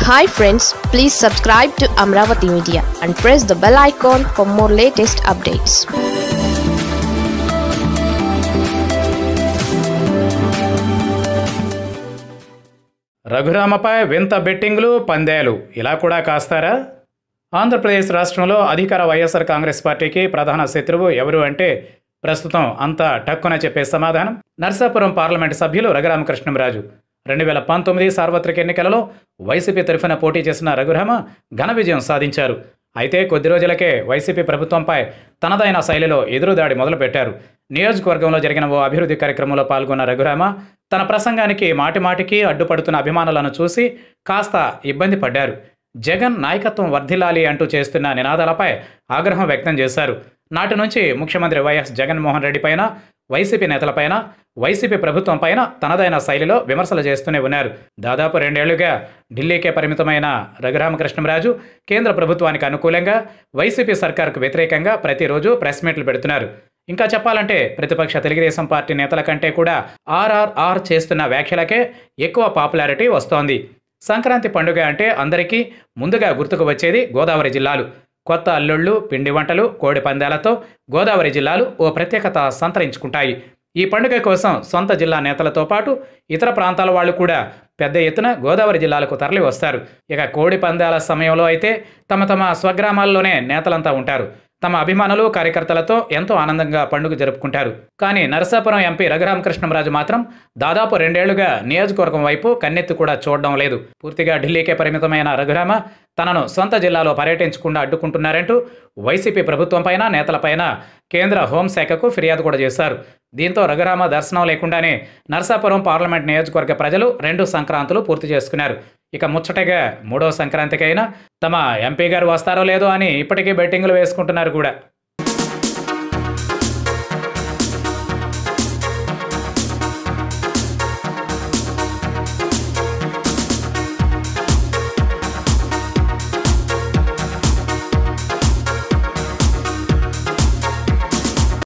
hi friends please subscribe to Amaravati media and press the bell icon for more latest updates రఘురామపై వింత బెట్టింగ్లు పందేలు ఇలా కూడా కాస్తారా ఆంధ్రప్రదేశ్ రాష్ట్రంలో అధికార వైఎస్ఆర్ కాంగ్రెస్ పార్టీకి ప్రధాన శత్రువు ఎవరు అంటే ప్రస్తుతం అంతా టక్కున చెప్పే సమాధానం నర్సాపురం పార్లమెంటు సభ్యులు రఘురామకృష్ణంరాజు రెండు వేల పంతొమ్మిది సార్వత్రిక ఎన్నికలలో వైసీపీ తరఫున పోటీ చేసిన రఘురామ ఘన విజయం సాధించారు అయితే కొద్ది రోజులకే వైసీపీ ప్రభుత్వంపై తనదైన శైలిలో ఎదురుదాడి మొదలుపెట్టారు నియోజకవర్గంలో జరిగిన ఓ అభివృద్ధి కార్యక్రమంలో పాల్గొన్న రఘురామ తన ప్రసంగానికి మాటిమాటికి అడ్డుపడుతున్న అభిమానులను చూసి కాస్త ఇబ్బంది పడ్డారు జగన్ నాయకత్వం వర్ధిల్లాలి అంటూ చేస్తున్న నినాదాలపై ఆగ్రహం వ్యక్తం చేశారు నాటి నుంచి ముఖ్యమంత్రి వైఎస్ జగన్మోహన్ రెడ్డి పైన వైసీపీ నేతలపైన వైసీపీ ప్రభుత్వం పైన తనదైన శైలిలో విమర్శలు చేస్తూనే ఉన్నారు దాదాపు రెండేళ్లుగా ఢిల్లీకే పరిమితమైన రఘురామకృష్ణంరాజు కేంద్ర ప్రభుత్వానికి అనుకూలంగా వైసీపీ సర్కారుకు వ్యతిరేకంగా ప్రతిరోజు ప్రెస్ మీట్లు పెడుతున్నారు ఇంకా చెప్పాలంటే ప్రతిపక్ష తెలుగుదేశం పార్టీ నేతల కంటే కూడా ఆర్ఆర్ఆర్ చేస్తున్న వ్యాఖ్యలకే ఎక్కువ పాపులారిటీ వస్తోంది సంక్రాంతి పండుగ అంటే అందరికీ ముందుగా గుర్తుకు వచ్చేది గోదావరి జిల్లాలు కొత్త అల్లుళ్ళు పిండి వంటలు కోడి పందాలతో గోదావరి జిల్లాలు ఓ ప్రత్యేకత సంతరించుకుంటాయి ఈ పండుగ కోసం సొంత జిల్లా నేతలతో పాటు ఇతర ప్రాంతాల వాళ్ళు కూడా పెద్ద ఎత్తున గోదావరి జిల్లాలకు తరలి వస్తారు ఇక కోడి పందాల సమయంలో అయితే తమ తమ స్వగ్రామాల్లోనే నేతలంతా ఉంటారు తమ అభిమానులు కార్యకర్తలతో ఎంతో ఆనందంగా పండుగ జరుపుకుంటారు కానీ నరసాపురం ఎంపీ రఘురామకృష్ణంరాజు మాత్రం దాదాపు రెండేళ్లుగా నియోజకవర్గం వైపు కన్నెత్తి కూడా చూడడం లేదు పూర్తిగా ఢిల్లీకే పరిమితమైన రఘురామ తనను సొంత జిల్లాలో పర్యటించకుండా అడ్డుకుంటున్నారంటూ వైసీపీ ప్రభుత్వంపైన నేతలపైన కేంద్ర హోంశాఖకు ఫిర్యాదు కూడా చేశారు దీంతో రఘురామ దర్శనం లేకుండానే నర్సాపురం పార్లమెంట్ నియోజకవర్గ ప్రజలు రెండు సంక్రాంతులు పూర్తి చేసుకున్నారు ఇక ముచ్చటగా మూడో సంక్రాంతికైనా తమ ఎంపీ గారు వస్తారో లేదో అని ఇప్పటికీ బెట్టింగులు వేసుకుంటున్నారు కూడా